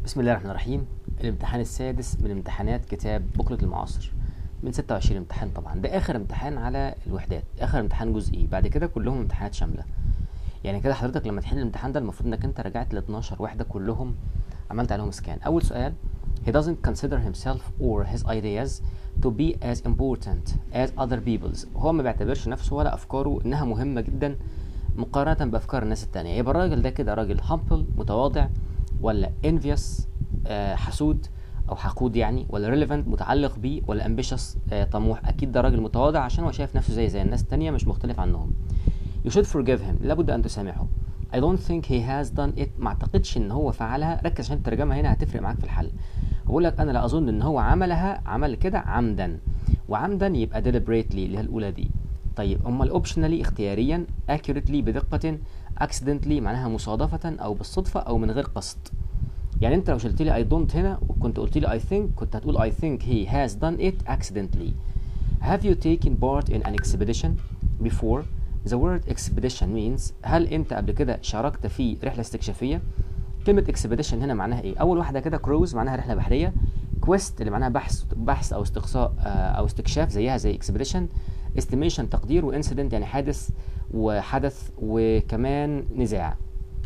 بسم الله الرحمن الرحيم الامتحان السادس من امتحانات كتاب بوكلة المعاصر من 26 امتحان طبعا ده اخر امتحان على الوحدات اخر امتحان جزئي بعد كده كلهم امتحانات شامله يعني كده حضرتك لما تحل الامتحان ده المفروض انك انت رجعت ل 12 وحده كلهم عملت عليهم سكان اول سؤال he doesn't consider himself or his ideas to be as important as other people's هو ما بيعتبرش نفسه ولا افكاره انها مهمه جدا مقارنه بافكار الناس التانية يبقى الراجل ده كده راجل humble متواضع ولا envious آه حسود او حقود يعني ولا relevant متعلق بيه ولا ambitious آه طموح اكيد ده راجل متواضع عشان هو شايف نفسه زي زي الناس التانية مش مختلف عنهم you should forgive him لابد ان تسامحه I don't think he has done it ما اعتقدش ان هو فعلها ركز عشان الترجمه هنا هتفرق معاك في الحل بقول لك انا لا اظن ان هو عملها عمل كده عمدا وعمدا يبقى deliberately اللي هي الاولى دي طيب امال اوبشنالي اختياريا accurately بدقه accidentally معناها مصادفه او بالصدفه او من غير قصد يعني انت لو شلت لي I don't هنا وكنت قلت لي I think كنت هتقول I think he has done it accidentally Have you taken part in an expedition before The word expedition means هل انت قبل كده شاركت في رحلة استكشافية كلمة expedition هنا معناها ايه اول واحدة كده cruise معناها رحلة بحرية quest اللي معناها بحث بحث او استقصاء او استكشاف زيها زي expedition estimation تقدير وانسيدنت يعني حادث وحدث وكمان نزاع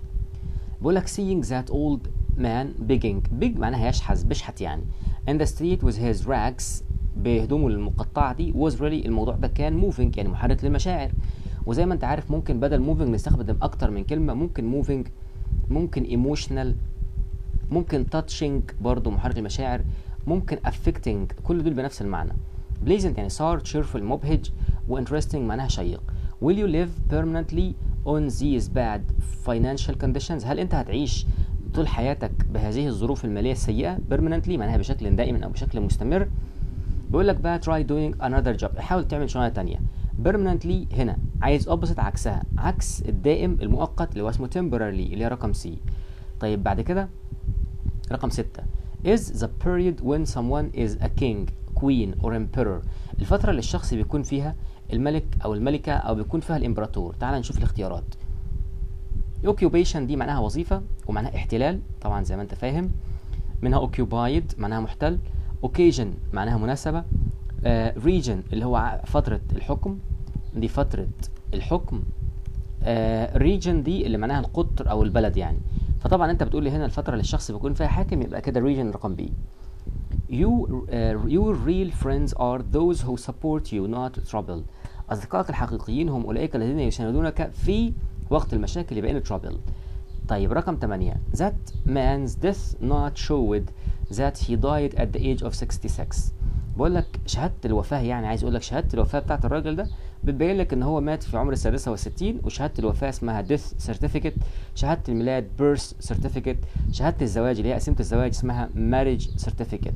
بقول لك seeing that old man begging big معناها يشحذ بيشحت يعني in the street with his rags بهدومه المقطعة دي was really الموضوع ده كان moving يعني محرك للمشاعر وزي ما انت عارف ممكن بدل moving نستخدم اكتر من كلمة ممكن moving ممكن emotional ممكن touching برضو محرك المشاعر ممكن affecting كل دول بنفس المعنى pleasant يعني صار cheerful مبهج وinteresting معناها شيق will you live permanently on these bad financial conditions هل انت هتعيش طول حياتك بهذه الظروف المالية السيئة permanently معناها بشكل دائم او بشكل مستمر بيقول لك بقى try doing another job حاول تعمل شغلانة تانية permanently هنا عايز opposite عكسها عكس الدائم المؤقت اللي هو اسمه temporarily اللي هي رقم سي طيب بعد كده رقم ستة is the period when someone is a king queen or emperor الفترة اللي الشخص بيكون فيها الملك أو الملكة أو بيكون فيها الإمبراطور تعال نشوف الاختيارات occupation دي معناها وظيفة ومعناها احتلال طبعا زي ما انت فاهم منها occupied معناها محتل occasion معناها مناسبة uh, region اللي هو فترة الحكم دي فترة الحكم uh, region دي اللي معناها القطر أو البلد يعني فطبعا انت بتقول لي هنا الفترة اللي الشخص بيكون فيها حاكم يبقى كده region رقم بي you uh, your real friends are those who support you not trouble أصدقائك الحقيقيين هم أولئك الذين يساندونك في وقت المشاكل يبقى in trouble طيب رقم 8 that man's death not showed that he died at the age of 66 بقول لك شهادة الوفاة يعني عايز اقول لك شهادة الوفاة بتاعت الراجل ده بتبين لك ان هو مات في عمر السادسة والستين وشهادة الوفاة اسمها death certificate شهادة الميلاد birth certificate شهادة الزواج اللي هي قسيمة الزواج اسمها marriage certificate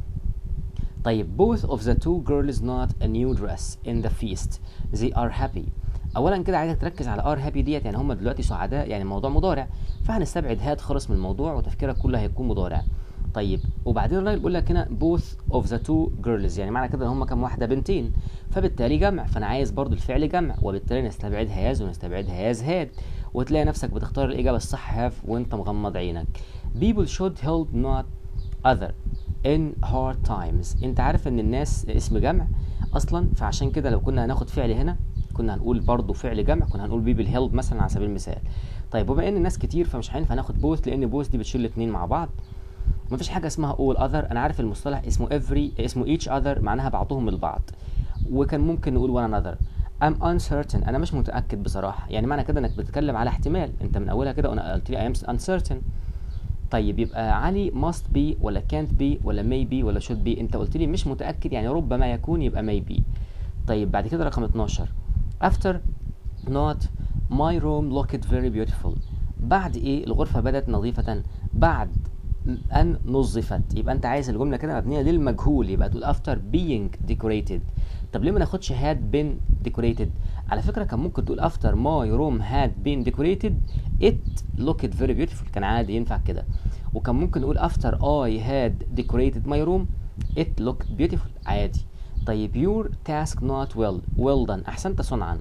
طيب both of the two girls not a new dress in the feast they are happy اولا كده عايزك تركز على ار هابي ديت يعني هم دلوقتي سعداء يعني الموضوع مضارع فهنستبعد هاد خالص من الموضوع وتفكيرك كله هيكون مضارع طيب وبعدين الراجل بيقول لك هنا both of the two girls يعني معنى كده ان هم كام واحده بنتين فبالتالي جمع فانا عايز برضو الفعل جمع وبالتالي نستبعد هاز ونستبعد هاز هاد وتلاقي نفسك بتختار الاجابه الصح هاف وانت مغمض عينك people should help not other in hard times انت عارف ان الناس اسم جمع اصلا فعشان كده لو كنا هناخد فعل هنا كنا هنقول برضو فعل جمع كنا هنقول بيبل هيلب مثلا على سبيل المثال طيب وبما ان الناس كتير فمش هينفع ناخد بوث لان بوث دي بتشيل الاثنين مع بعض مفيش حاجه اسمها all other انا عارف المصطلح اسمه every اسمه each other معناها بعضهم البعض وكان ممكن نقول one another I'm uncertain انا مش متاكد بصراحه يعني معنى كده انك بتتكلم على احتمال انت من اولها كده وانا قلت لي I am uncertain طيب يبقى علي must be ولا can't be ولا may be ولا should be انت قلت لي مش متاكد يعني ربما يكون يبقى may be طيب بعد كده رقم 12 after not my room looked very beautiful بعد ايه الغرفة بدت نظيفة بعد ان نظفت يبقى انت عايز الجملة كده مبنية للمجهول يبقى تقول after being decorated طب ليه ما ناخدش had been decorated على فكرة كان ممكن تقول after my room had been decorated it looked very beautiful كان عادي ينفع كده وكان ممكن نقول after I had decorated my room it looked beautiful عادي طيب your task not well well done احسنت صنعا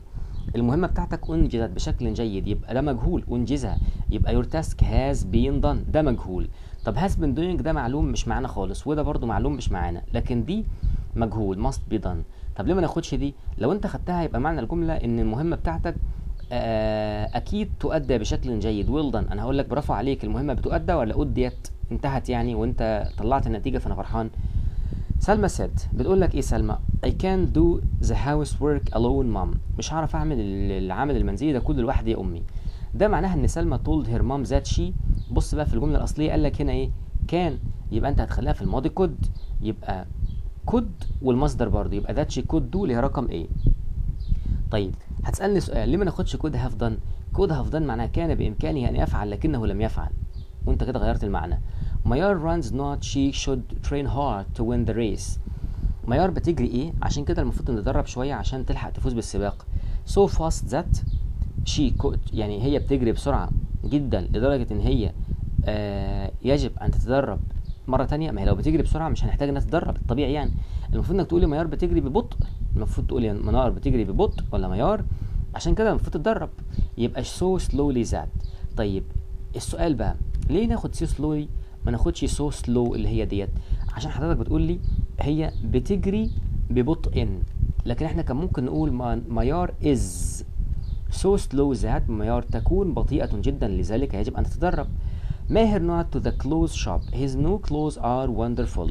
المهمة بتاعتك أنجزت بشكل جيد يبقى ده مجهول أنجزها يبقى your task has been done ده مجهول طب has been doing ده معلوم مش معانا خالص وده برضو معلوم مش معانا لكن دي مجهول must be done طب ليه ما ناخدش دي لو انت خدتها يبقى معنى الجملة ان المهمة بتاعتك آه، اكيد تؤدى بشكل جيد ويل دان انا هقول لك برافو عليك المهمة بتؤدى ولا أديت انتهت يعني وانت طلعت النتيجة فانا فرحان سلمى said بتقول لك ايه سلمى I can't do the housework alone mom مش هعرف اعمل العمل المنزلي ده كله لوحدي يا امي ده معناها ان سلمى told her mom that she بص بقى في الجمله الاصليه قال لك هنا ايه كان يبقى انت هتخليها في الماضي could يبقى could والمصدر برضه يبقى that she could do ليها رقم ايه طيب هتسالني سؤال ليه ما ناخدش could have done could have done معناها كان بامكانه ان يفعل لكنه لم يفعل وانت كده غيرت المعنى ميار runs not she should train hard to win the race ميار بتجري ايه عشان كده المفروض نتدرب شويه عشان تلحق تفوز بالسباق so fast that she could يعني هي بتجري بسرعه جدا لدرجه ان هي آه يجب ان تتدرب مره تانية ما هي لو بتجري بسرعه مش هنحتاج انها تتدرب الطبيعي يعني المفروض انك تقولي ميار بتجري ببطء المفروض تقولي منار بتجري ببطء ولا ميار عشان كده المفروض تتدرب يبقى so slowly that طيب السؤال بقى ليه ناخد so slowly ما ناخدش so slow اللي هي ديت عشان حضرتك بتقول لي هي بتجري ببطء لكن احنا كان ممكن نقول ميار is so slow that ميار تكون بطيئة جدا لذلك يجب أن تتدرب ماهر not to the clothes shop his new clothes are wonderful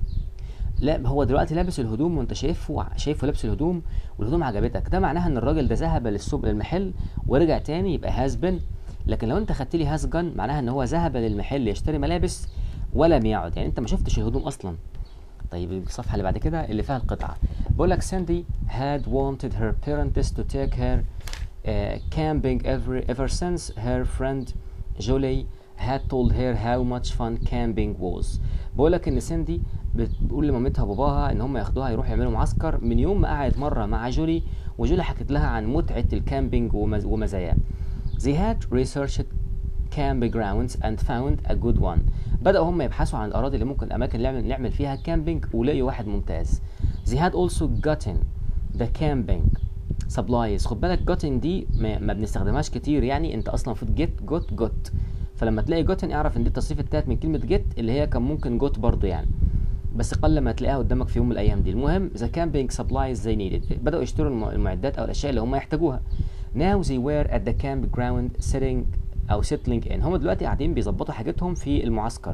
لا هو دلوقتي لابس الهدوم وانت شايفه شايفه لابس الهدوم والهدوم عجبتك ده معناها ان الراجل ده ذهب للسوق للمحل ورجع تاني يبقى هاز بن لكن لو انت خدت لي هاز جن معناها ان هو ذهب للمحل يشتري ملابس ولم يعد يعني انت ما شفتش الهدوم اصلا طيب الصفحه اللي بعد كده اللي فيها القطعه بقول لك ساندي had wanted her parents to take her uh, camping ever ever since her friend Jolie had told her how much fun camping was بقول لك ان ساندي بتقول لمامتها وباباها ان هم ياخدوها يروحوا يعملوا معسكر من يوم ما قعدت مره مع جولي وجولي حكت لها عن متعه الكامبينج ومزاياه They had researched campgrounds and found a good one. بدأوا هم يبحثوا عن الأراضي اللي ممكن الأماكن اللي نعمل فيها كامبينج ولقيوا واحد ممتاز. They had also gotten the camping supplies. خد بالك gotten دي ما, ما بنستخدمهاش كتير يعني أنت أصلا المفروض get got got. فلما تلاقي gotten اعرف إن دي التصريف التالت من كلمة get اللي هي كان ممكن got برضه يعني. بس قل ما تلاقيها قدامك في يوم من الأيام دي. المهم the camping supplies they needed. بدأوا يشتروا المعدات أو الأشياء اللي هم يحتاجوها. Now they were at the campground sitting أو settling in هم دلوقتي قاعدين بيظبطوا حاجتهم في المعسكر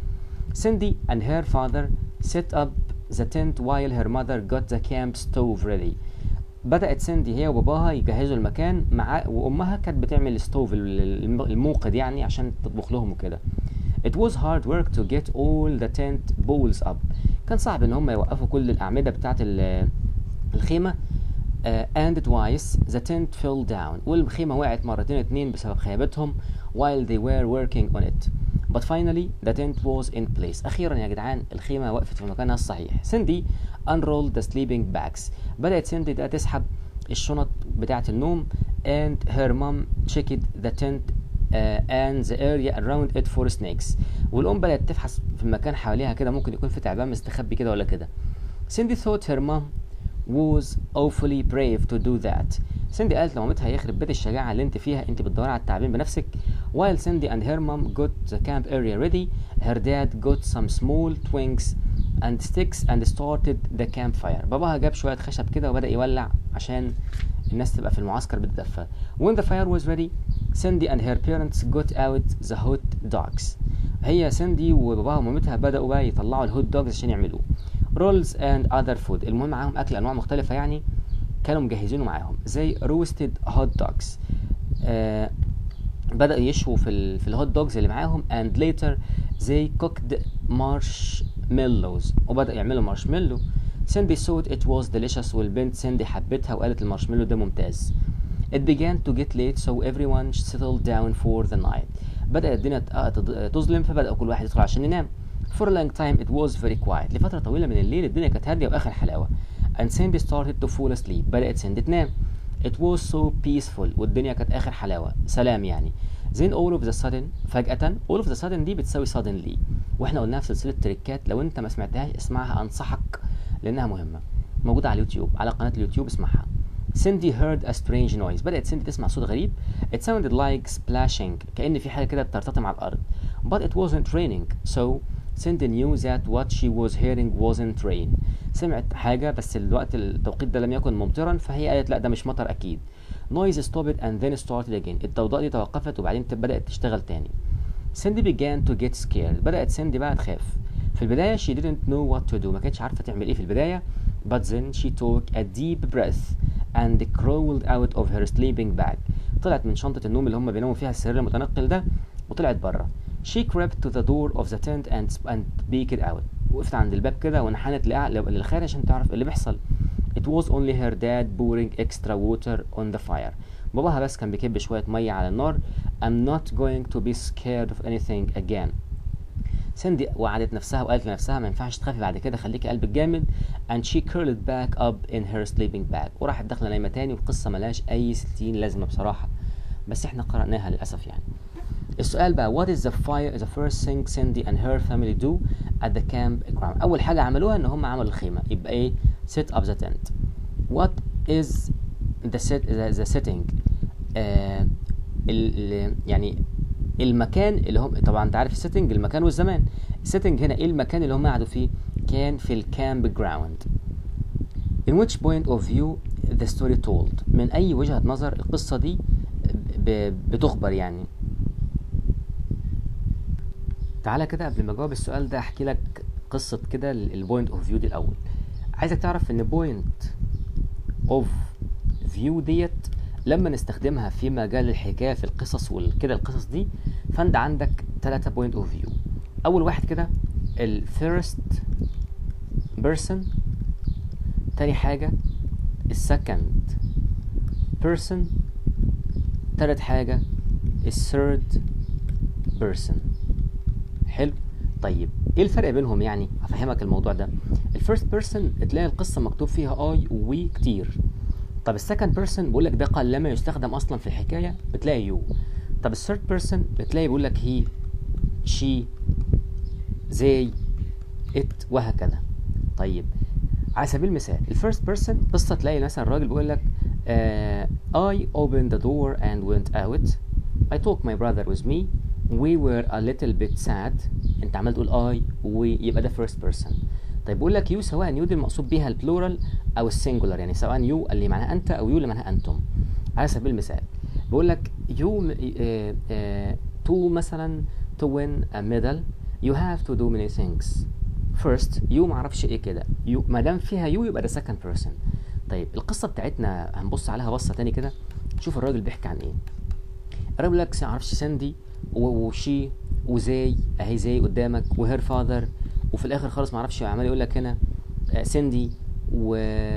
Cindy and her father set up the tent while her mother got the camp stove ready بدأت سندي هي وباباها يجهزوا المكان مع وأمها كانت بتعمل ستوف الموقد يعني عشان تطبخ لهم وكده It was hard work to get all the tent poles up كان صعب ان هم يوقفوا كل الأعمدة بتاعت الخيمة uh, and twice the tent fell down والخيمة وقعت مرتين اتنين بسبب خيابتهم while they were working on it but finally the tent was in place أخيرا يا جدعان الخيمة وقفت في مكانها الصحيح سندي unrolled the sleeping bags بدأت سندي ده تسحب الشنط بتاعة النوم and her mom checked the tent uh, and the area around it for snakes والأم بدأت تفحص في المكان حواليها كده ممكن يكون في تعبان مستخبي كده ولا كده سندي thought her mom was awfully brave to do that سندي قالت لمامتها يخرب بيت الشجاعة اللي انت فيها انت بتدوري على التعبين بنفسك while Cindy and her mom got the camp area ready her dad got some small twigs and sticks and started the campfire باباها جاب شوية خشب كده وبدأ يولع عشان الناس تبقى في المعسكر بتدفى when the fire was ready Cindy and her parents got out the hot dogs هي سندي وباباها ومامتها بدأوا بقى يطلعوا الهوت دوجز عشان يعملوه رولز اند اذر فود المهم معاهم اكل انواع مختلفه يعني كانوا مجهزينه معاهم زي روستد هوت دوجز بدأوا يشووا في ال في الهوت دوجز اللي معاهم and later they cooked marshmallows وبدأوا يعملوا مارشميلو سيندي thought it was delicious والبنت سيندي حبتها وقالت المارشميلو ده ممتاز It began to get late so everyone settled down for the night بدأت الدنيا تظلم فبدأوا كل واحد يدخل عشان ينام For a long time it was very quiet لفترة طويلة من الليل الدنيا كانت هادية وآخر حلاوة and Cindy started to fall asleep بدأت سندي تنام It was so peaceful والدنيا كانت آخر حلاوة سلام يعني then all of the sudden فجأة all of the sudden دي بتساوي suddenly واحنا قلناها في سلسلة تريكات لو انت ما سمعتهاش اسمعها انصحك لانها مهمة موجودة على اليوتيوب على قناة اليوتيوب اسمعها Cindy heard a strange noise بدأت سيندي تسمع صوت غريب it sounded like splashing كأن في حاجة كده بترتطم على الأرض but it wasn't raining so Cindy knew that what she was hearing wasn't rain سمعت حاجة بس الوقت التوقيت ده لم يكن ممطرا فهي قالت لا ده مش مطر أكيد noise stopped and then started again الضوضاء دي توقفت وبعدين بدأت تشتغل تاني Cindy began to get scared بدأت سيندي بقى تخاف في البداية she didn't know what to do ما كانتش عارفة تعمل ايه في البداية but then she took a deep breath and crawled out of her sleeping bag طلعت من شنطة النوم اللي هم بيناموا فيها السرير المتنقل ده وطلعت بره she crept to the door of the tent and and peeked out وقفت عند الباب كده وانحنت للخارج عشان تعرف اللي بيحصل it was only her dad pouring extra water on the fire باباها بس كان بيكب شوية مية على النار I'm not going to be scared of anything again سندي وعدت نفسها وقالت لنفسها ما ينفعش تخافي بعد كده خليكي قلبك جامد and she curled back up in her sleeping bag وراحت داخله نايمه تاني والقصه ملهاش اي ستين لازمه بصراحه بس احنا قرأناها للاسف يعني السؤال بقى what is the fire the first thing Cindy and her family do at the campground اول حاجه عملوها ان هم عملوا الخيمه يبقى ايه set up the tent what is the set the, the setting آه ال يعني المكان اللي هم طبعا انت عارف السيتنج المكان والزمان السيتنج هنا ايه المكان اللي هم قعدوا فيه كان في الكامب جراوند in which point of view the story told من اي وجهة نظر القصة دي بتخبر يعني تعالى كده قبل ما اجاوب السؤال ده احكي لك قصة كده البوينت اوف فيو دي الاول عايزك تعرف ان بوينت اوف فيو ديت لما نستخدمها في مجال الحكايه في القصص وكده القصص دي فانت عندك ثلاثة بوينت اوف فيو اول واحد كده الفيرست بيرسون تاني حاجة السكند بيرسون تالت حاجة الثيرد بيرسون حلو طيب ايه الفرق بينهم يعني هفهمك الموضوع ده الفيرست بيرسون تلاقي القصة مكتوب فيها اي وي كتير طب السكند بيرسون بيقول لك ده قلما يستخدم اصلا في الحكايه بتلاقي يو طب الثيرد بيرسون بتلاقي بيقول لك هي شي زي ات وهكذا طيب على سبيل المثال الفيرست بيرسون قصه تلاقي مثلا الراجل بيقول لك uh, I opened the door and went out I took my brother with me we were a little bit sad انت عمال تقول I ويبقى ده first person طيب بقول لك يو سواء يو دي المقصود بيها البلورال او السنجولار يعني سواء يو اللي معناها انت او يو اللي معناها انتم على سبيل المثال بقول لك يو تو مثلا to win a medal you have to do many things first يو معرفش ايه كده يو ما دام فيها يو يبقى ده second person طيب القصه بتاعتنا هنبص عليها بصه تاني كده شوف الراجل بيحكي عن ايه الراجل بيقول لك معرفش ساندي وشي وزي اهي زي قدامك وهير فاذر وفي الاخر خالص معرفش عمال يقول لك هنا سندي و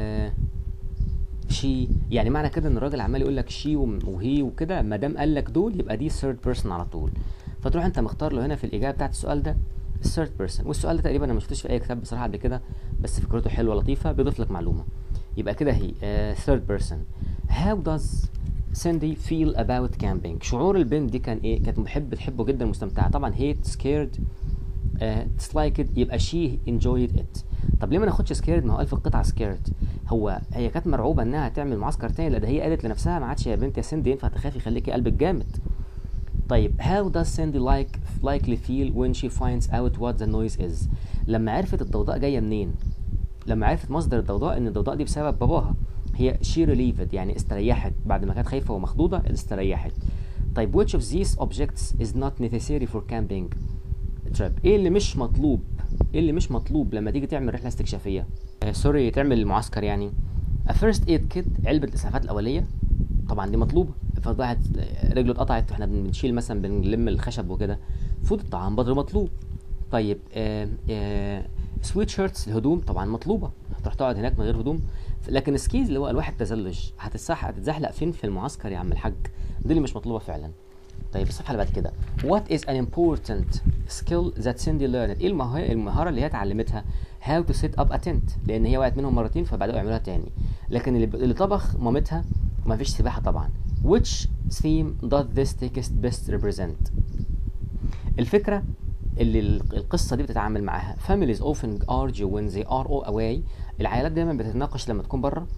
شي يعني معنى كده ان الراجل عمال يقول لك شي وهي وكده ما دام قال لك دول يبقى دي ثيرد بيرسون على طول فتروح انت مختار له هنا في الاجابه بتاعت السؤال ده الثيرد بيرسون والسؤال ده تقريبا انا ما شفتوش في اي كتاب بصراحه قبل كده بس فكرته حلوه لطيفه بيضيف لك معلومه يبقى كده هي ثيرد بيرسون هاو داز ساندي فيل اباوت كامبينج شعور البنت دي كان ايه كانت محب بتحبه جدا مستمتعه طبعا هيت سكيرد ديسلايكد يبقى شي انجويد ات طب ليه ما ناخدش سكيرد ما هو قال في القطعه سكيرد هو هي كانت مرعوبه انها تعمل معسكر تاني لا ده هي قالت لنفسها ما عادش يا بنت يا سندي ينفع تخافي خليكي قلبك جامد طيب how does Cindy like likely feel when she finds out what the noise is لما عرفت الضوضاء جايه منين لما عرفت مصدر الضوضاء ان الضوضاء دي بسبب باباها هي she relieved يعني استريحت بعد ما كانت خايفه ومخضوضه استريحت طيب which of these objects is not necessary for camping trip ايه اللي مش مطلوب ايه اللي مش مطلوب لما تيجي تعمل رحله استكشافيه آه سوري تعمل معسكر يعني a first aid kit علبه الاسعافات الاوليه طبعا دي مطلوبه افرض واحد رجله اتقطعت واحنا بنشيل مثلا بنلم الخشب وكده فود الطعام برضه مطلوب طيب آه آه سويت شيرتس الهدوم طبعا مطلوبه هتروح تقعد هناك من غير هدوم لكن سكيز اللي هو الواحد تزلج هتتسح هتتزحلق فين في المعسكر يا عم الحاج دي اللي مش مطلوبه فعلا طيب الصفحه اللي بعد كده what is an important skill that Cindy learned ايه المهارة, المهارة اللي هي اتعلمتها how to set up a tent لان هي وقعت منهم مرتين فبداوا يعملوها تاني لكن اللي, اللي طبخ مامتها ما فيش سباحة طبعا which theme does this text best represent الفكرة اللي القصة دي بتتعامل معاها families often argue when they are all away العائلات دايما بتتناقش لما تكون بره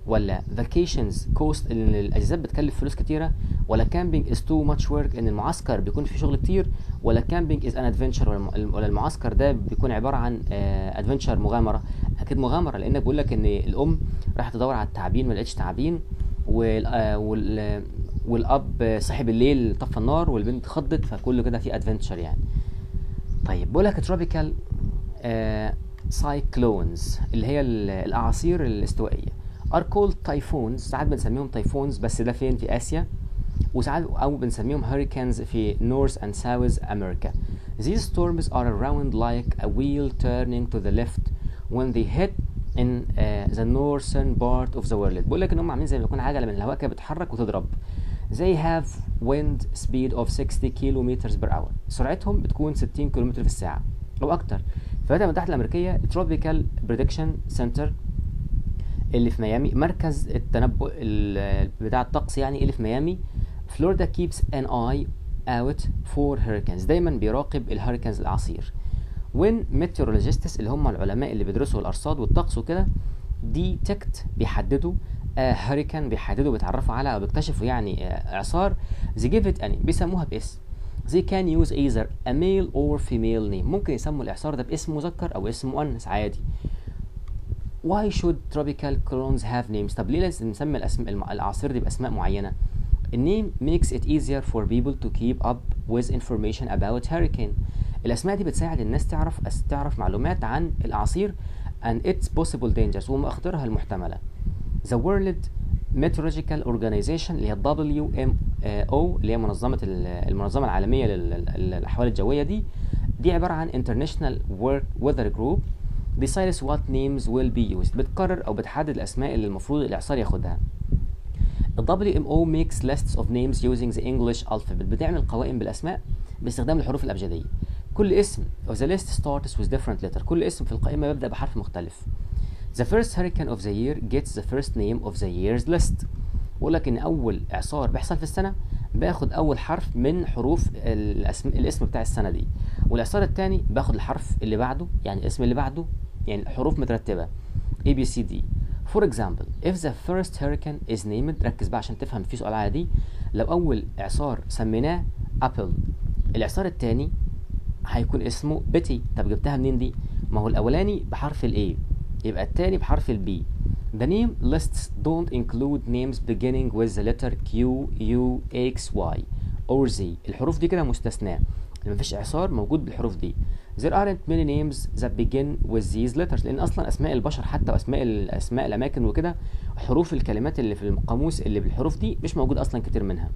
ولا vacations cost ان الاجازات بتكلف فلوس كتيره ولا camping is too much work ان المعسكر بيكون فيه شغل كتير ولا camping is an adventure ولا الم- ولا المعسكر ده بيكون عباره عن آه، adventure مغامره اكيد مغامره لانك بيقول لك ان الام راحت تدور على التعابين ما لقتش تعابين وال آه، وال والاب صحي بالليل طفى النار والبنت خضت فكله كده في ادفنتشر يعني طيب بقول لك تروبيكال سايكلونز اللي هي ال- الاعاصير الاستوائيه are called typhoons ساعات بنسميهم تايفونز بس ده فين في اسيا وساعات او بنسميهم hurricanes في North and South America these storms are around like a wheel turning to the left when they hit in uh, the northern part of the world بقول لك ان هم عاملين زي ما يكون عجله من الهواء كده بتتحرك وتضرب they have wind speed of 60 kilometers per hour سرعتهم بتكون 60 كيلومتر في الساعه او اكتر فالولايات المتحده الامريكيه tropical prediction center اللي في ميامي مركز التنبؤ ال- بتاع الطقس يعني اللي في ميامي فلوريدا keeps an eye out for hurricanes دايما بيراقب الهurricanes الاعاصير when meteorologists اللي هم العلماء اللي بيدرسوا الارصاد والطقس وكده detect بيحددوا آه هurricane بيحددوا بيتعرفوا على او بيكتشفوا يعني آه اعصار they give it a name بيسموها باسم they can use either a male or female name ممكن يسموا الاعصار ده باسم مذكر او اسم مؤنث عادي why should tropical clones have names طب ليه لازم نسمي الأسم... الم- الاعاصير دي باسماء معينه النيم makes it easier for people to keep up with information about hurricane الاسماء دي بتساعد الناس تعرف أس... تعرف معلومات عن الاعاصير and its possible dangers ومخاطرها المحتمله The World Meteorological Organization اللي هي WMO اللي هي منظمة ال- المنظمة العالمية لل- للأحوال الجوية دي دي عبارة عن International Work Weather Group decides what names will be used بتقرر أو بتحدد الأسماء اللي المفروض الإعصار ياخدها ال WMO makes lists of names using the English alphabet بتعمل قوائم بالأسماء باستخدام الحروف الأبجدية كل اسم of the list starts with different letter كل اسم في القائمة بيبدأ بحرف مختلف The first hurricane of the year gets the first name of the year's list بقول لك ان اول اعصار بيحصل في السنه باخد اول حرف من حروف الاسم الاسم بتاع السنه دي والاعصار الثاني باخد الحرف اللي بعده يعني الاسم اللي بعده يعني حروف مترتبه A B C D For example if the first hurricane is named ركز بقى عشان تفهم في سؤال عادي لو اول اعصار سميناه Apple الاعصار الثاني هيكون اسمه بيتي طب جبتها منين دي ما هو الاولاني بحرف الاي يبقى التاني بحرف البي The name lists don't include names beginning with the letter Q, U, X, Y or Z الحروف دي كده مستثناة مفيش إعصار موجود بالحروف دي There aren't many names that begin with these letters لأن أصلا أسماء البشر حتى وأسماء الأسماء الأماكن وكده حروف الكلمات اللي في القاموس اللي بالحروف دي مش موجود أصلا كتير منها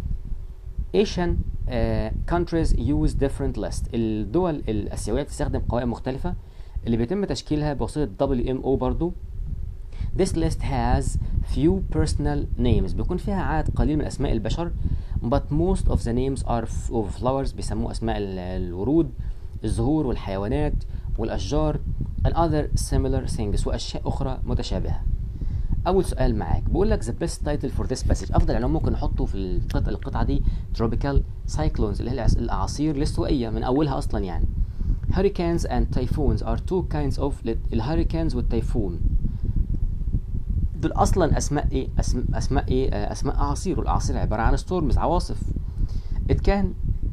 Asian uh, countries use different lists الدول الآسيوية بتستخدم قوائم مختلفة اللي بيتم تشكيلها بواسطة WMO برضو This list has few personal names بيكون فيها عدد قليل من أسماء البشر but most of the names are f- of flowers بيسموه أسماء ال- الورود الزهور والحيوانات والأشجار and other similar things وأشياء أخرى متشابهة أول سؤال معاك بيقول لك the best title for this passage أفضل عنوان ممكن نحطه في القطعة, القطعة دي tropical cyclones اللي هي الأعص- الأعاصير الاستوائية من أولها أصلا يعني Hurricanes and typhoons are two kinds of الهurricanes والتيفون دول اصلا اسماء ايه اسماء, أسماء ايه آه، اسماء اعاصير والاعاصير عباره عن ستورمز عواصف it can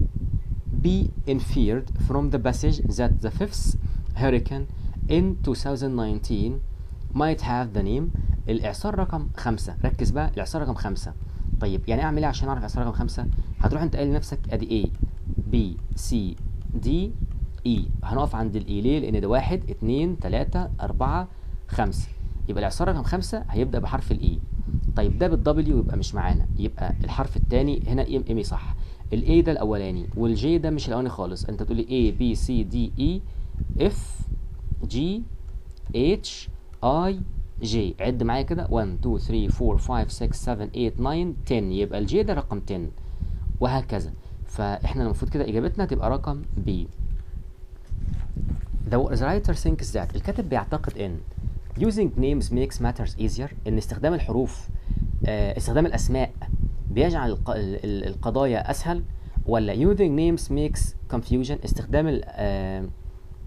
be inferred from the passage that the fifth hurricane in 2019 might have the name الاعصار رقم خمسة ركز بقى الاعصار رقم خمسة طيب يعني اعمل ايه عشان اعرف اعصار رقم خمسة هتروح انت قايل لنفسك ادي A B C D E هنقف عند الاي ليه لان ده واحد اتنين تلاتة اربعة خمسة يبقى الاعصار رقم خمسة هيبدأ بحرف الاي طيب ده بالدبليو يبقى مش معانا يبقى الحرف الثاني هنا ام ام صح الاي ده الاولاني والجي ده مش الاولاني خالص انت تقولي A B C D E F G H I J عد معايا كده 1 2 3 4 5 6 7 8 9 10 يبقى الجي ده رقم 10 وهكذا فاحنا المفروض كده اجابتنا تبقى رقم B The the writer thinks that الكاتب بيعتقد ان using names makes matters easier ان استخدام الحروف آه استخدام الاسماء بيجعل الق- ال- ال- القضايا اسهل ولا using names makes confusion استخدام ال- آه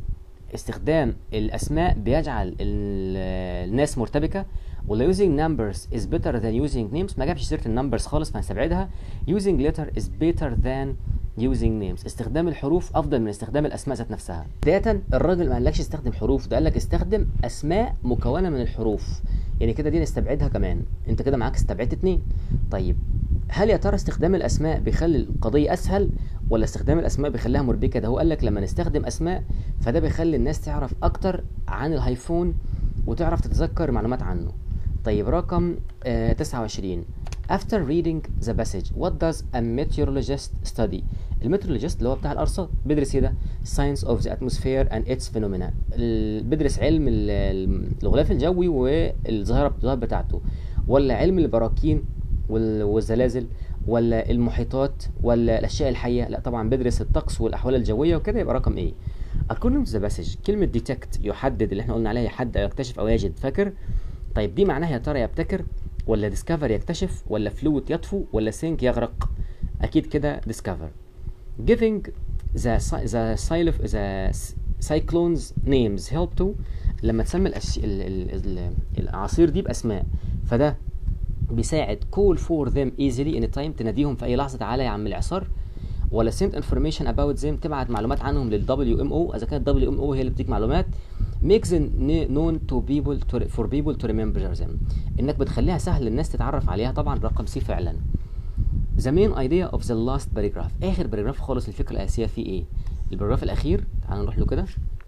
استخدام الاسماء بيجعل ال- الناس مرتبكه ولا using numbers is better than using names ما جابش سيره النمبرز خالص فهنستبعدها using letter is better than using names استخدام الحروف افضل من استخدام الاسماء ذات نفسها بدايه الراجل ما قالكش استخدم حروف ده قال لك استخدم اسماء مكونه من الحروف يعني كده دي نستبعدها كمان انت كده معاك استبعدت اتنين طيب هل يا ترى استخدام الاسماء بيخلي القضيه اسهل ولا استخدام الاسماء بيخليها مربكه ده هو قال لك لما نستخدم اسماء فده بيخلي الناس تعرف اكتر عن الهيفون وتعرف تتذكر معلومات عنه طيب رقم آه 29 After reading the passage what does a meteorologist study الميترولوجيست اللي هو بتاع الارصاد بيدرس ايه ده science of the atmosphere and its phenomena ال- بيدرس علم ال- ال- الغلاف الجوي والظاهره الظاهر بتاعته ولا علم البراكين وال- والزلازل ولا المحيطات ولا الاشياء الحيه لا طبعا بيدرس الطقس والاحوال الجويه وكده يبقى رقم ايه according to the passage كلمه detect يحدد اللي احنا قلنا عليها يحدد او يكتشف او يجد فاكر طيب دي معناها يا ترى يبتكر ولا ديسكفر يكتشف ولا فلوت يطفو ولا سينك يغرق اكيد كده ديسكفر giving the cy- the cycl- the cyclones names help to لما تسمي الأش... ال... ال... ال... الاعاصير دي باسماء فده بيساعد call for them easily in time تناديهم في اي لحظه تعالى يا عم الاعصار ولا send information about them تبعت معلومات عنهم لل WMO اذا كانت WMO هي اللي بتديك معلومات makes them known to people to, for people to remember them انك بتخليها سهل للناس تتعرف عليها طبعا رقم سي فعلا The main idea of the last paragraph اخر باراجراف خالص الفكره الاساسيه فيه ايه الباراجراف الاخير تعالوا نروح له كده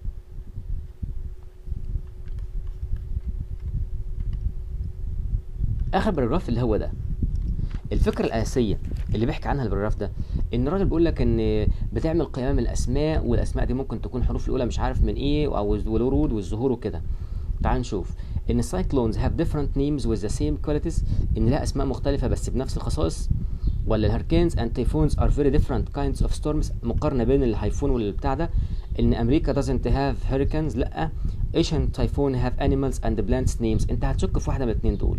اخر باراجراف اللي هو ده الفكره الاساسيه اللي بيحكي عنها الباراجراف ده ان الراجل بيقول لك ان بتعمل قيام الاسماء والاسماء دي ممكن تكون حروف الاولى مش عارف من ايه او والورود والزهور وكده تعال نشوف ان السايكلونز have different names with the same qualities ان لها اسماء مختلفه بس بنفس الخصائص ولا الهركانز and typhoons are very different kinds of storms مقارنه بين الهيفون والبتاع ده ان امريكا doesn't have hurricanes لا Asian typhoon have animals and plants names انت هتشك في واحده من الاثنين دول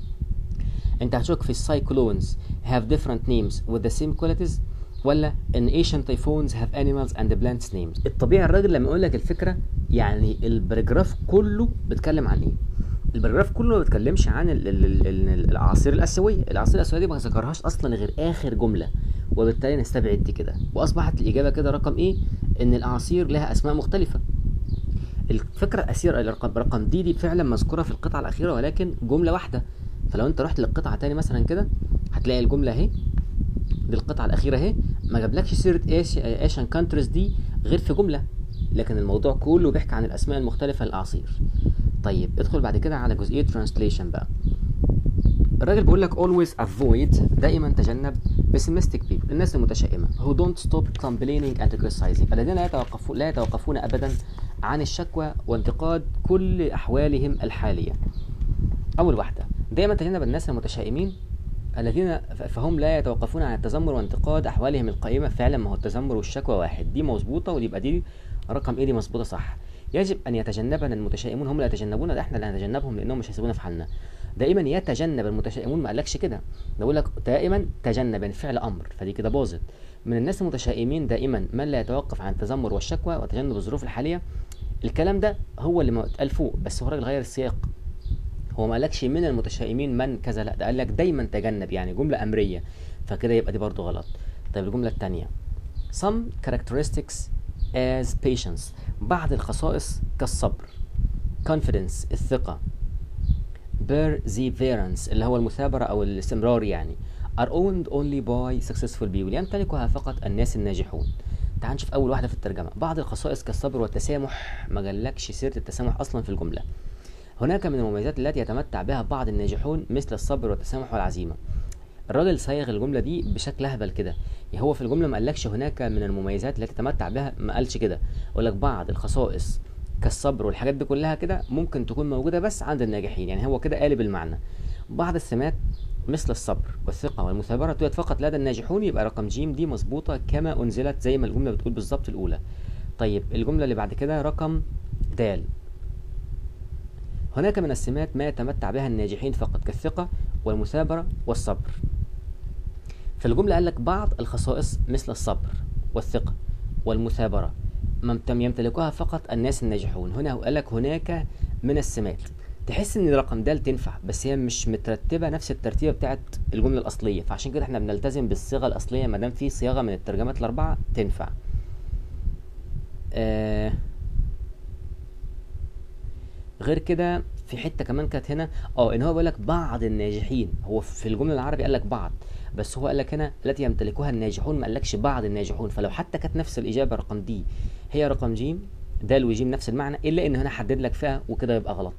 انت هتشك في السايكلونز have different names with the same qualities ولا ان Asian typhoons have animals and plants names الطبيعي الراجل لما يقول لك الفكره يعني البراجراف كله بيتكلم عن ايه البراجراف كله ما بيتكلمش عن ال ال ال ال الاعاصير الاسيويه الاعاصير الاسيويه دي ما ذكرهاش اصلا غير اخر جمله وبالتالي نستبعد دي كده واصبحت الاجابه كده رقم ايه ان الاعاصير لها اسماء مختلفه الفكره الاساسيه الرقم رقم دي دي فعلا مذكوره في القطعه الاخيره ولكن جمله واحده فلو انت رحت للقطعه تاني مثلا كده هتلاقي الجمله اهي دي القطعه الاخيره اهي ما جابلكش سيره ايشن كانتريز دي غير في جمله لكن الموضوع كله بيحكي عن الاسماء المختلفه للاعاصير طيب ادخل بعد كده على جزئيه ترانسليشن بقى الراجل بيقول لك always avoid دائما تجنب pessimistic people الناس المتشائمه who don't stop complaining and criticizing الذين لا يتوقفون لا يتوقفون ابدا عن الشكوى وانتقاد كل احوالهم الحاليه اول واحده دائما تجنب الناس المتشائمين الذين فهم لا يتوقفون عن التذمر وانتقاد احوالهم القائمه فعلا ما هو التذمر والشكوى واحد دي مظبوطه ودي يبقى دي رقم ايه دي مظبوطه صح يجب ان يتجنبنا المتشائمون هم اللي يتجنبونا ده احنا اللي هنتجنبهم لانهم مش هيسيبونا في حالنا دائما يتجنب المتشائمون ما قالكش كده ده بقول لك دائما تجنب يعني فعل امر فدي كده باظت من الناس المتشائمين دائما من لا يتوقف عن التذمر والشكوى وتجنب الظروف الحاليه الكلام ده هو اللي اتقال فوق بس هو راجل غير السياق هو ما قالكش من المتشائمين من كذا لا ده قال لك دايما تجنب يعني جمله امريه فكده يبقى دي برضو غلط طيب الجمله الثانيه some characteristics as patience بعض الخصائص كالصبر confidence الثقه perseverance اللي هو المثابره او الاستمرار يعني are owned only by successful people يمتلكها فقط الناس الناجحون تعال نشوف اول واحده في الترجمه بعض الخصائص كالصبر والتسامح ما جالكش سيره التسامح اصلا في الجمله هناك من المميزات التي يتمتع بها بعض الناجحون مثل الصبر والتسامح والعزيمه الراجل صيغ الجمله دي بشكل اهبل كده يعني هو في الجمله ما قالكش هناك من المميزات التي تتمتع بها ما قالش كده يقول لك بعض الخصائص كالصبر والحاجات دي كلها كده ممكن تكون موجوده بس عند الناجحين يعني هو كده قالب المعنى بعض السمات مثل الصبر والثقه والمثابره توجد فقط لدى الناجحون يبقى رقم جيم دي مظبوطه كما انزلت زي ما الجمله بتقول بالظبط الاولى طيب الجمله اللي بعد كده رقم د هناك من السمات ما يتمتع بها الناجحين فقط كالثقة والمثابرة والصبر في الجملة قال لك بعض الخصائص مثل الصبر والثقة والمثابرة مم- يمتلكها فقط الناس الناجحون هنا هو قال لك هناك من السمات تحس ان رقم د تنفع بس هي مش مترتبه نفس الترتيبه بتاعت الجمله الاصليه فعشان كده احنا بنلتزم بالصيغه الاصليه ما دام في صياغه من الترجمات الاربعه تنفع آه غير كده في حته كمان كانت هنا اه ان هو بيقول لك بعض الناجحين هو في الجمله العربي قال لك بعض بس هو قال لك هنا التي يمتلكها الناجحون ما قالكش بعض الناجحون فلو حتى كانت نفس الاجابه رقم دي هي رقم ج د وجيم نفس المعنى الا ان هنا حدد لك فئه وكده يبقى غلط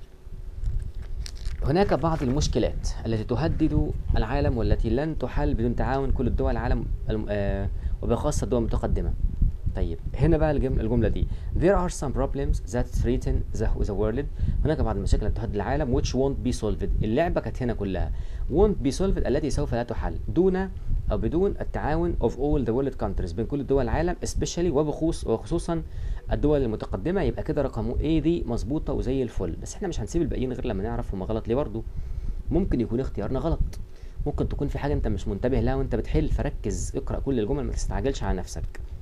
هناك بعض المشكلات التي تهدد العالم والتي لن تحل بدون تعاون كل الدول العالم الم- آه، وبخاصة الدول المتقدمة طيب هنا بقى الجم- الجملة دي There are some problems that threaten the, the world هناك بعض المشاكل التي تهدد العالم which won't be solved اللعبة كانت هنا كلها won't be solved التي سوف لا تحل دون أو بدون التعاون of all the world countries بين كل دول العالم especially وبخصوص وخصوصا الدول المتقدمة يبقى كده رقم A دي مظبوطة وزي الفل بس احنا مش هنسيب الباقيين غير لما نعرف هما غلط ليه برضه ممكن يكون اختيارنا غلط ممكن تكون في حاجة انت مش منتبه لها وانت بتحل فركز اقرأ كل الجمل ما تستعجلش على نفسك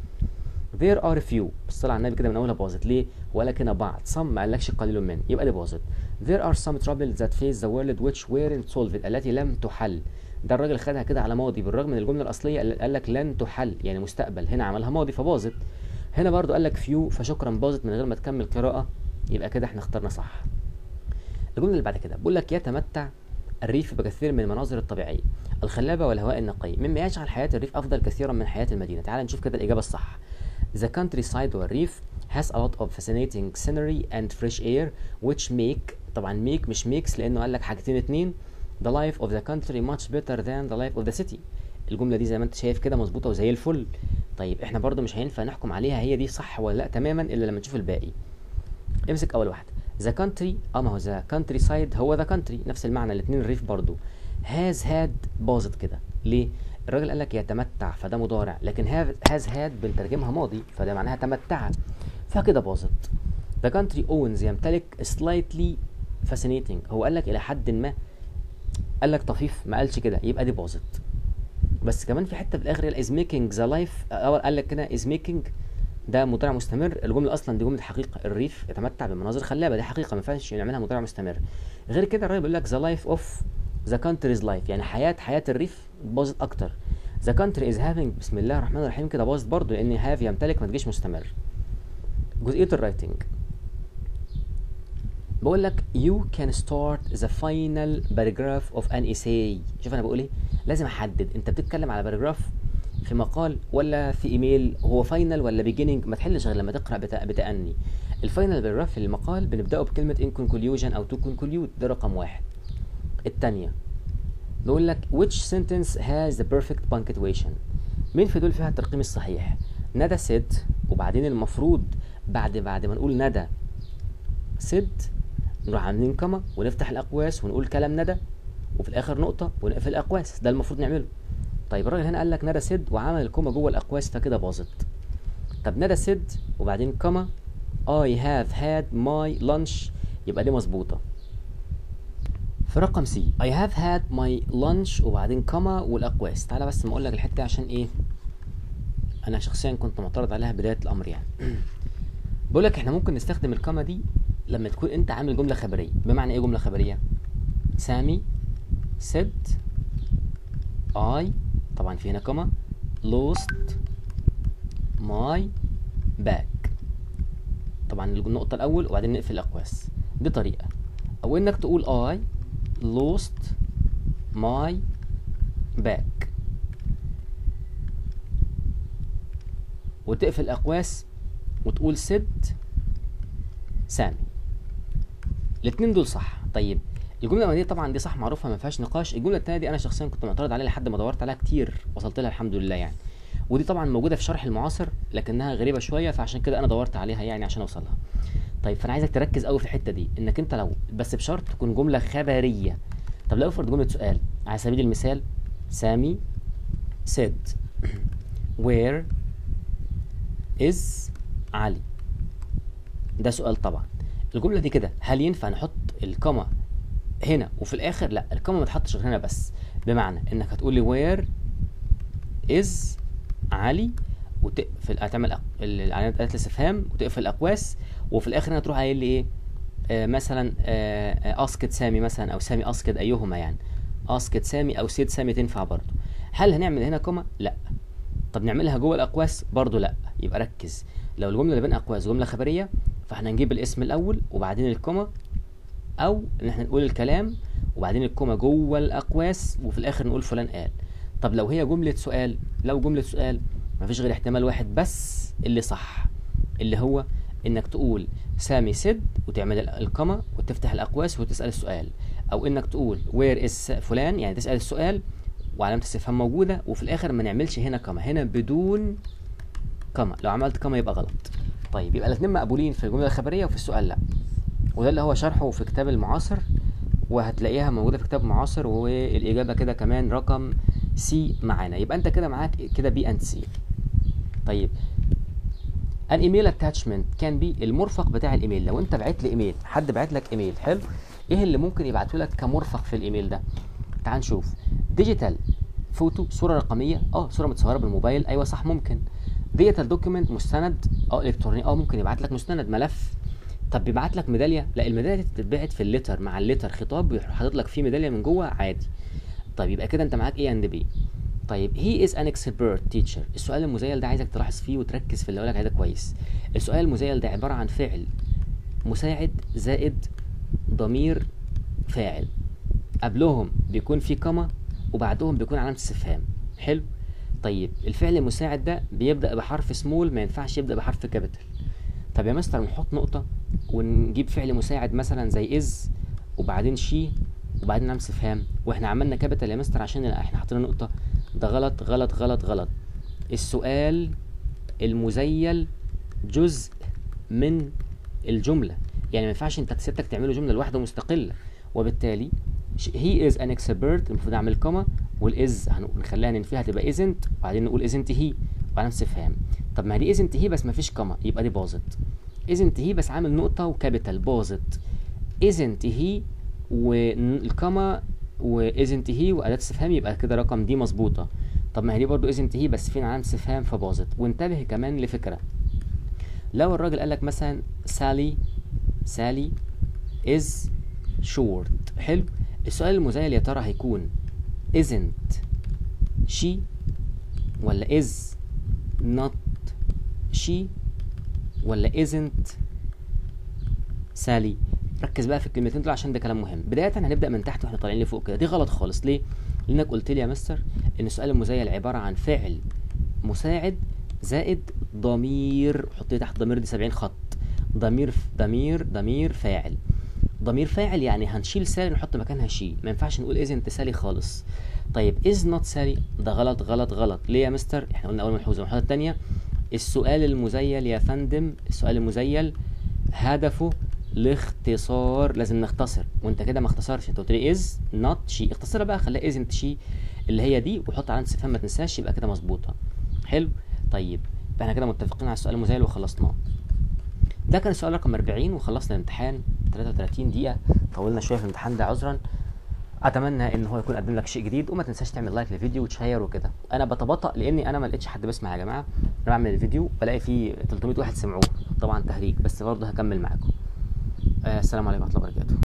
there are few بالصلاة على النبي كده من اولها باظت ليه ولا كده بعض some ما قالكش قليل من يبقى دي باظت there are some troubles that face the world which weren't solved التي لم تحل ده الراجل خدها كده على ماضي بالرغم من الجمله الاصليه قال- قال لك لن تحل يعني مستقبل هنا عملها ماضي فباظت هنا برضو قال لك فيو فشكرا باظت من غير ما تكمل قراءه يبقى كده احنا اخترنا صح الجمله اللي بعد كده بقول لك يتمتع الريف بكثير من المناظر الطبيعيه الخلابه والهواء النقي مما يجعل حياه الريف افضل كثيرا من حياه المدينه تعال نشوف كده الاجابه الصح The countryside والريف has a lot of fascinating scenery and fresh air which make طبعا make مش makes لانه قال لك حاجتين اتنين the life of the country much better than the life of the city الجمله دي زي ما انت شايف كده مظبوطه وزي الفل طيب احنا برضو مش هينفع نحكم عليها هي دي صح ولا لا تماما الا لما نشوف الباقي امسك اول واحده ذا كانتري اه ما هو ذا كانتري سايد هو ذا كانتري نفس المعنى الاثنين الريف برضو هاز هاد باظت كده ليه الراجل قال لك يتمتع فده مضارع لكن هاز هاد بنترجمها ماضي فده معناها تمتع فكده باظت ذا كانتري اونز يمتلك slightly fascinating هو قال لك الى حد ما قال لك طفيف ما قالش كده يبقى دي باظت بس كمان في حته في الاخر از ميكينج ذا لايف اول قال لك كده از ميكينج ده مضارع مستمر الجمله اصلا دي جمله حقيقه الريف يتمتع بمناظر خلابه دي حقيقه ما ينفعش نعملها مضارع مستمر غير كده الراجل بيقول لك ذا لايف اوف ذا كانتريز لايف يعني حياه حياه الريف باظت اكتر ذا كانتري از هافينج بسم الله الرحمن الرحيم كده باظت برضه لان هاف يمتلك ما تجيش مستمر جزئيه الرايتنج بقول لك you can start the final paragraph of an essay شوف انا بقول ايه لازم احدد انت بتتكلم على باراجراف في مقال ولا في ايميل هو فاينل ولا بيجيننج ما تحلش غير لما تقرا بتا- بتأني الفاينل باراجراف في المقال بنبداه بكلمه in conclusion او to conclude ده رقم واحد الثانيه بيقول لك which sentence has the perfect punctuation مين في دول فيها الترقيم الصحيح ندى said وبعدين المفروض بعد بعد ما نقول ندى said نروح عاملين كما ونفتح الاقواس ونقول كلام ندى وفي الاخر نقطه ونقفل الاقواس ده المفروض نعمله طيب الراجل هنا قال لك ندى سد وعمل الكوما جوه الاقواس فكده باظت طب ندى سد وبعدين كما I have had my lunch يبقى دي مظبوطه في رقم سي I have had my lunch وبعدين كما والاقواس تعالى بس ما اقول لك الحته عشان ايه انا شخصيا كنت معترض عليها بدايه الامر يعني بقول لك احنا ممكن نستخدم الكما دي لما تكون انت عامل جمله خبريه بمعنى ايه جمله خبريه سامي said I طبعا في هنا كما lost my bag طبعا النقطة الأول وبعدين نقفل الأقواس دي طريقة أو إنك تقول I lost my bag وتقفل الأقواس وتقول said سامي الاتنين دول صح طيب الجمله الاولانيه طبعا دي صح معروفه ما فيهاش نقاش الجمله الثانيه دي انا شخصيا كنت معترض عليها لحد ما دورت عليها كتير وصلت لها الحمد لله يعني ودي طبعا موجوده في شرح المعاصر لكنها غريبه شويه فعشان كده انا دورت عليها يعني عشان اوصلها طيب فانا عايزك تركز قوي في الحته دي انك انت لو بس بشرط تكون جمله خبريه طب لو افرض جمله سؤال على سبيل المثال سامي said where is علي ده سؤال طبعا الجمله دي كده هل ينفع نحط الكما هنا وفي الاخر لا الكما ما تحطش غير هنا بس بمعنى انك هتقول لي وير از علي وتقفل هتعمل أق... ال- علامه اداه الاستفهام وتقفل الاقواس وفي الاخر هنا تروح قايل لي ايه آه مثلا آه اسكت سامي مثلا او سامي اسكت ايهما يعني اسكت سامي او سيد سامي تنفع برضه هل هنعمل هنا كوما لا طب نعملها جوه الاقواس برضه لا يبقى ركز لو الجمله اللي بين اقواس جمله خبريه فاحنا نجيب الاسم الاول وبعدين الكوما او ان احنا نقول الكلام وبعدين الكوما جوه الاقواس وفي الاخر نقول فلان قال طب لو هي جمله سؤال لو جمله سؤال مفيش غير احتمال واحد بس اللي صح اللي هو انك تقول سامي سد وتعمل ال- الكوما وتفتح الاقواس وتسال السؤال او انك تقول وير از فلان يعني تسال السؤال وعلامه الاستفهام موجوده وفي الاخر ما نعملش هنا كما هنا بدون كما لو عملت كما يبقى غلط طيب يبقى الاثنين مقبولين في الجمله الخبريه وفي السؤال لا وده اللي هو شرحه في كتاب المعاصر وهتلاقيها موجوده في كتاب معاصر والاجابه كده كمان رقم سي معانا يبقى انت كده معاك كده بي اند سي طيب ان ايميل اتاتشمنت كان بي المرفق بتاع الايميل لو انت بعت لي ايميل حد بعت لك ايميل حلو ايه اللي ممكن يبعته لك كمرفق في الايميل ده تعال نشوف ديجيتال فوتو صوره رقميه اه صوره متصوره بالموبايل ايوه صح ممكن ديجيتال دوكيمنت مستند اه الكتروني اه ممكن يبعت لك مستند ملف طب بيبعت لك ميداليه لا الميداليه دي تتبعت في الليتر مع الليتر خطاب بيروح حاطط لك فيه ميداليه من جوه عادي طيب يبقى كده انت معاك ايه اند بي طيب هي از ان اكسبيرت تيتشر السؤال المزيل ده عايزك تلاحظ فيه وتركز في اللي اقولك عليه ده كويس السؤال المزيل ده عباره عن فعل مساعد زائد ضمير فاعل قبلهم بيكون في كما وبعدهم بيكون علامه استفهام حلو طيب الفعل المساعد ده بيبدا بحرف سمول ما ينفعش يبدا بحرف كابيتال طب يا مستر نحط نقطه ونجيب فعل مساعد مثلا زي از وبعدين شي وبعدين علامه استفهام واحنا عملنا كابيتال يا مستر عشان لا احنا حاطين نقطه ده غلط غلط غلط غلط السؤال المزيل جزء من الجمله يعني ما ينفعش انت سيادتك تعمله جمله لوحده مستقله وبالتالي هي از ان اكسبيرت المفروض اعمل كوما والاز هنخليها ننفيها تبقى ازنت وبعدين نقول ازنت هي وعلامه استفهام طب ما دي ازنت هي بس ما فيش كوما يبقى دي باظت ازنت هي بس عامل نقطه وكابيتال باظت ازنت هي والكما وازنت هي واداه استفهام يبقى كده رقم دي مظبوطه طب ما هي دي برضو ازنت هي بس فين علامه استفهام فباظت وانتبه كمان لفكره لو الراجل قال لك مثلا سالي سالي از شورت حلو السؤال المزايل يا ترى هيكون isn't she ولا is not she ولا isn't سالي ركز بقى في الكلمتين دول عشان ده كلام مهم بدايه هنبدا من تحت واحنا طالعين لفوق كده دي غلط خالص ليه لانك قلت لي يا مستر ان السؤال المزيل عباره عن فعل مساعد زائد ضمير حط لي تحت ضمير دي 70 خط ضمير ضمير ضمير فاعل ضمير فاعل يعني هنشيل سالي نحط مكانها شي ما ينفعش نقول ازنت سالي خالص طيب از نوت سالي ده غلط غلط غلط ليه يا مستر احنا قلنا اول ملحوظه الملحوظه الثانيه السؤال المزيل يا فندم السؤال المزيل هدفه الاختصار لازم نختصر وانت كده ما اختصرش انت قلت لي از نوت شي اختصرها بقى خليها ازنت شي اللي هي دي وحط علامه استفهام ما تنساش يبقى كده مظبوطه حلو طيب يبقى احنا كده متفقين على السؤال المزيل وخلصناه ده كان السؤال رقم 40 وخلصنا الامتحان 33 دقيقة طولنا شوية في الامتحان ده عذرا اتمنى ان هو يكون قدم لك شيء جديد وما تنساش تعمل لايك للفيديو وتشير وكده انا بتباطأ لاني انا ما لقيتش حد بيسمع يا جماعه انا بعمل الفيديو بلاقي فيه 300 واحد سمعوه طبعا تهريج بس برضه هكمل معاكم آه السلام عليكم ورحمه الله وبركاته